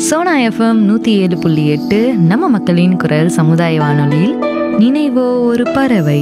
Sona FM நூற்றி ஏழு புள்ளி எட்டு நம்ம மக்களின் குரல் சமுதாய வானொலியில் நினைவோ ஒரு பறவை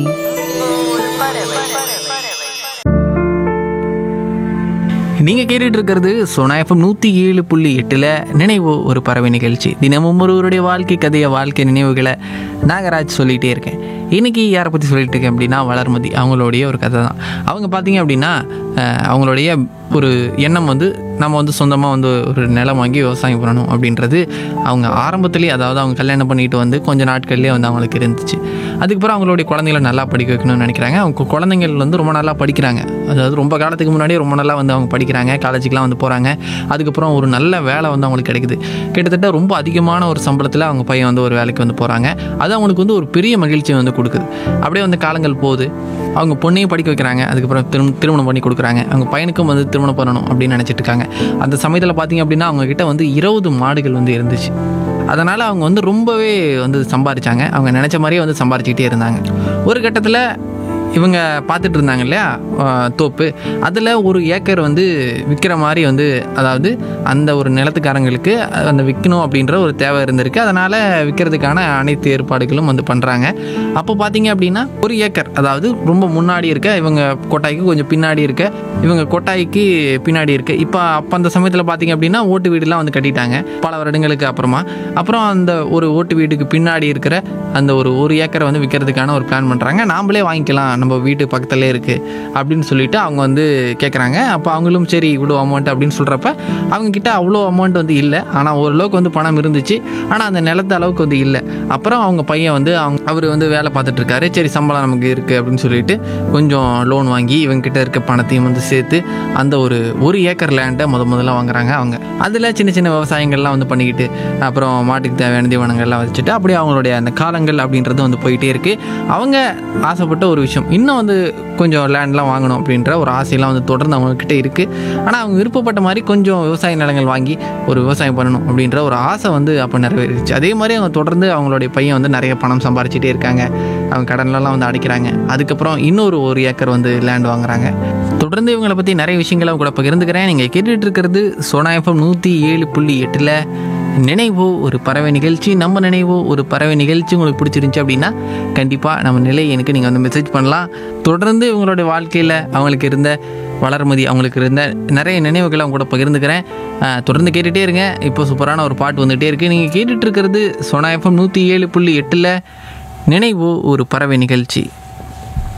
நீங்கள் கேட்டுட்டு இருக்கிறது சோனா எஃப்எம் நூற்றி ஏழு புள்ளி எட்டில் நினைவு ஒரு பறவை நிகழ்ச்சி தினமும் ஒருவருடைய வாழ்க்கை கதையை வாழ்க்கை நினைவுகளை நாகராஜ் சொல்லிகிட்டே இருக்கேன் இன்னைக்கு யாரை பற்றி சொல்லிட்டு இருக்கேன் அப்படின்னா வளர்மதி அவங்களுடைய ஒரு கதை தான் அவங்க பார்த்தீங்க அப்படின்னா அஹ், அவங்களுடைய ஒரு எண்ணம் வந்து நம்ம வந்து சொந்தமாக வந்து ஒரு நிலம் வாங்கி விவசாயம் பண்ணணும் அப்படின்றது அவங்க ஆரம்பத்திலேயே அதாவது அவங்க கல்யாணம் பண்ணிட்டு வந்து கொஞ்ச நாட்கள்லேயே வந்து அவங்களுக்கு இருந்துச்சு அதுக்கப்புறம் அவங்களுடைய குழந்தைகளை நல்லா படிக்க வைக்கணும்னு நினைக்கிறாங்க அவங்க குழந்தைங்கள் வந்து ரொம்ப நல்லா படிக்கிறாங்க அதாவது ரொம்ப காலத்துக்கு முன்னாடியே ரொம்ப நல்லா வந்து அவங்க படிக்கிறாங்க காலேஜுக்குலாம் வந்து போகிறாங்க அதுக்கப்புறம் ஒரு நல்ல வேலை வந்து அவங்களுக்கு கிடைக்குது கிட்டத்தட்ட ரொம்ப அதிகமான ஒரு சம்பளத்தில் அவங்க பையன் வந்து ஒரு வேலைக்கு வந்து போகிறாங்க அது அவங்களுக்கு வந்து ஒரு பெரிய மகிழ்ச்சியை வந்து கொடுக்குது அப்படியே வந்து காலங்கள் போகுது அவங்க பொண்ணையும் படிக்க வைக்கிறாங்க அதுக்கப்புறம் திரும் திருமணம் பண்ணி கொடுக்குறாங்க அவங்க பையனுக்கும் வந்து திருமணம் பண்ணணும் அப்படின்னு நினச்சிட்டு இருக்காங்க அந்த சமயத்தில் பார்த்தீங்க அப்படின்னா அவங்க கிட்ட வந்து இருபது மாடுகள் வந்து இருந்துச்சு அதனால் அவங்க வந்து ரொம்பவே வந்து சம்பாரிச்சாங்க அவங்க நினச்ச மாதிரியே வந்து சம்பாரிச்சுக்கிட்டே இருந்தாங்க ஒரு கட்டத்தில் இவங்க பார்த்துட்டு இருந்தாங்க இல்லையா ஆஹ் தோப்பு அதில் ஒரு ஏக்கர் வந்து விற்கிற மாதிரி வந்து அதாவது அந்த ஒரு நிலத்துக்காரங்களுக்கு அந்த விற்கணும் அப்படின்ற ஒரு தேவை இருந்திருக்கு அதனால் விற்கிறதுக்கான அனைத்து ஏற்பாடுகளும் வந்து பண்ணுறாங்க அப்போ பார்த்தீங்க அப்படின்னா ஒரு ஏக்கர் அதாவது ரொம்ப முன்னாடி இருக்க இவங்க கொட்டாய்க்கு கொஞ்சம் பின்னாடி இருக்க இவங்க கொட்டாய்க்கு பின்னாடி இருக்கு இப்போ அப்போ அந்த சமயத்தில் பார்த்தீங்க அப்படின்னா ஓட்டு வீடுலாம் வந்து கட்டிட்டாங்க பல வருடங்களுக்கு அப்புறமா அப்புறம் அந்த ஒரு ஓட்டு வீட்டுக்கு பின்னாடி இருக்கிற அந்த ஒரு ஒரு ஏக்கரை வந்து விற்கிறதுக்கான ஒரு பிளான் பண்ணுறாங்க நாமளே வாங்கிக்கலாம் நம்ம வீட்டு பக்கத்துலேயே இருக்குது அப்படின்னு சொல்லிட்டு அவங்க வந்து கேட்குறாங்க அப்போ அவங்களும் சரி இவ்வளோ அமௌண்ட் அப்படின்னு சொல்கிறப்ப அவங்க கிட்ட அவ்வளோ அமௌண்ட் வந்து இல்லை ஆனால் ஓரளவுக்கு வந்து பணம் இருந்துச்சு ஆனால் அந்த நிலத்து அளவுக்கு வந்து இல்லை அப்புறம் அவங்க பையன் வந்து அவங்க அவர் வந்து வேலை பார்த்துட்டு இருக்காரு சரி சம்பளம் நமக்கு இருக்குது அப்படின்னு சொல்லிட்டு கொஞ்சம் லோன் வாங்கி இவங்க கிட்ட இருக்க பணத்தையும் வந்து சேர்த்து அந்த ஒரு ஒரு ஏக்கர் லேண்டை முத முதல்ல வாங்குறாங்க அவங்க அதில் சின்ன சின்ன விவசாயங்கள்லாம் வந்து பண்ணிக்கிட்டு அப்புறம் மாட்டுக்கு தேவையான தீவனங்கள்லாம் வச்சுட்டு அப்படியே அவங்களுடைய அந்த காலங்கள் அப்படின்றது வந்து போயிட்டே இருக்குது அவங்க ஆசைப்பட்ட ஒரு விஷயம் இன்னும் வந்து கொஞ்சம் லேண்ட்லாம் வாங்கணும் அப்படின்ற ஒரு ஆசையெல்லாம் வந்து தொடர்ந்து அவங்கக்கிட்ட இருக்குது ஆனால் அவங்க விருப்பப்பட்ட மாதிரி கொஞ்சம் விவசாய நிலங்கள் வாங்கி ஒரு விவசாயம் பண்ணணும் அப்படின்ற ஒரு ஆசை வந்து அப்போ நிறைவேறிச்சு அதே மாதிரி அவங்க தொடர்ந்து அவங்களுடைய பையன் வந்து நிறைய பணம் சம்பாரிச்சிட்டே இருக்காங்க அவங்க கடன்லலாம் வந்து அடைக்கிறாங்க அதுக்கப்புறம் இன்னொரு ஒரு ஏக்கர் வந்து லேண்ட் வாங்குறாங்க தொடர்ந்து இவங்களை பற்றி நிறைய விஷயங்களை கூட பகிர்ந்துக்கிறேன் நீங்கள் கேட்டுட்டு இருக்கிறது சோனா எஃப்எம் நூற்றி ஏழு புள்ளி எட்டில் நினைவோ ஒரு பறவை நிகழ்ச்சி நம்ம நினைவோ ஒரு பறவை நிகழ்ச்சி உங்களுக்கு பிடிச்சிருந்துச்சி அப்படின்னா கண்டிப்பாக நம்ம நிலை எனக்கு நீங்கள் வந்து மெசேஜ் பண்ணலாம் தொடர்ந்து இவங்களுடைய வாழ்க்கையில் அவங்களுக்கு இருந்த வளர்மதி அவங்களுக்கு இருந்த நிறைய நினைவுகளை அவங்க கூட பகிர்ந்துக்கிறேன் அஹ், தொடர்ந்து கேட்டுகிட்டே இருங்க இப்போ சூப்பரான ஒரு பாட்டு வந்துகிட்டே இருக்குது நீங்கள் கேட்டுட்டு இருக்கிறது சோனா எஃப்எம் நூற்றி ஏழு புள்ளி எட்டில் நினைவோ ஒரு பறவை நிகழ்ச்சி